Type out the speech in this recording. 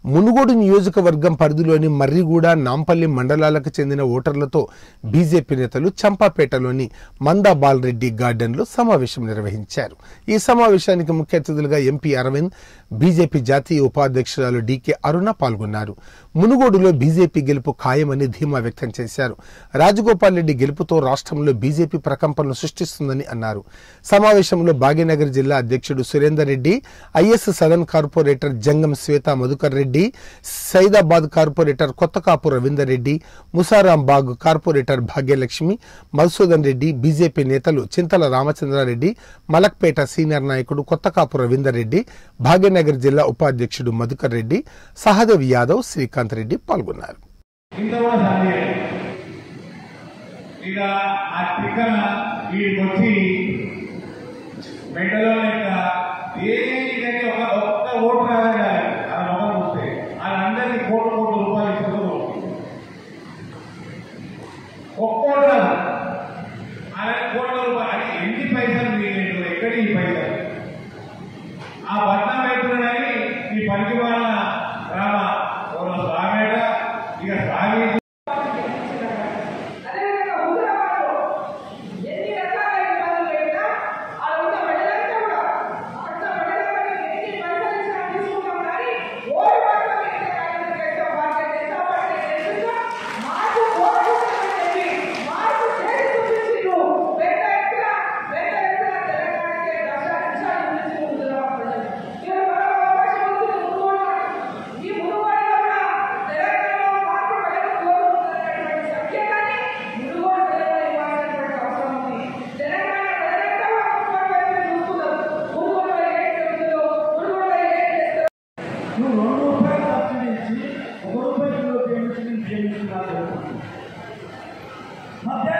మునుగోడు నియోజకవర్గం పరిధిలోని మర్రిగూడ నాంపల్లి మండలాలకు చెందిన ఓటర్లతో బీజేపీ నేతలు చంపాపేటలోని మందా బాలరెడ్డి గార్డెన్లో సమావేశం నిర్వహించారు ఈ సమావేశానికి ముఖ్య అతిథులుగా ఎంపీ అరవింద్ బీజేపీ జాతీయ ఉపాధ్యక్షురాలు డీకే అరుణ పాల్గొన్నారు మునుగోడులో బీజేపీ గెలుపు ఖాయమని ధీమా వ్యక్తం చేశారు రాజగోపాల్ రెడ్డి గెలుపుతో రాష్ట్రంలో బీజేపీ ప్రకంపనలు సృష్టిస్తుందని అన్నారు సమావేశంలో భాగ్యనగర్ జిల్లా అధ్యక్షుడు Surender Reddy IS Sadan corporator Jangam Swetha Madhukar Reddy Saidabad corporator Kothakapu Ravinder Reddy Musarambagh corporator Bhagyalakshmi Madhusudan Reddy BJP నేతలు చింతల రామచంద్రారెడ్డి మలక్పేట సీనియర్ నాయకుడు కొత్తకాపు రవీందర్ రెడ్డి భాగ్యనగర్ జిల్లా ఉపాధ్యక్షుడు మధుకర్ రెడ్డి సహదేవ్ యాదవ్ శ్రీకాంత్ రెడ్డి పాల్గొన్నారు ఇంత కూడా సందేహం ఇక ఆ టిక్కన వీడికి వచ్చి మెంటలో లెక్క దేనికైతే ఒక ఒక్క ఓటు రావాలి ఆ మొహం చూస్తే వాళ్ళందరికీ కోట్ల కోట్ల రూపాయలు ఇస్తారు ఒక్కోటి రాదు అలాగే కోట్ల రూపాయలు అది ఎన్ని పైసలు మీకు ఎక్కడి ఈ పైసలు ఆ పట్నం పెట్టుకున్నాడని ఈ పనికి వాళ్ళ రామ ఓ స్వామేట ఇక స్వామి అదేవిధంగా హుజరాబాద్లో ఎన్ని రకాల ఇబ్బందులు పెట్టినా ఆ ఉన్న ప్రజలంతా కూడా అక్కడ ప్రజలందరికీ ఎన్ని పైసలు ఇచ్చినా తీసుకుంటాం కానీ ఓటు మాత్రం ఎంత కార్యక్రమం చేస్తాం భారతీయ జనతా పార్టీ చేస్తుందా మార్పు కోరుకుంటామని చెప్పి మార్పు చేసి చూపించిండ్రు పెద్ద ఎత్తున పెద్ద ఎత్తున తెలంగాణకి దశ దిశాలు చూపించిండ్రు హుజరాబాద్ ప్రజలు ఇవాళ మరో అవకాశం వచ్చింది మునుగోడు ఈ మునుగోడులో కూడా తెలంగాణలో మార్పు ప్రజలు కోరుకుంటున్నటువంటి సంకేతాన్ని మునుగోడు ప్రజలు ఇవ్వాల్సినటువంటి అవసరం ఉంది తెలంగాణ ప్రజలంతా కూడా మునుగోడు వైపు చూస్తున్నారు మునుగోడులో ఏం జరుగుతుందో మునుగోడులో ఏం చేస్తారో నువ్వు రెండు రూపాయలు సబ్సిడీ ఇచ్చి ఒక రూపాయి కిలో పేమెంట్ ప్రేమిస్తున్నారు మధ్య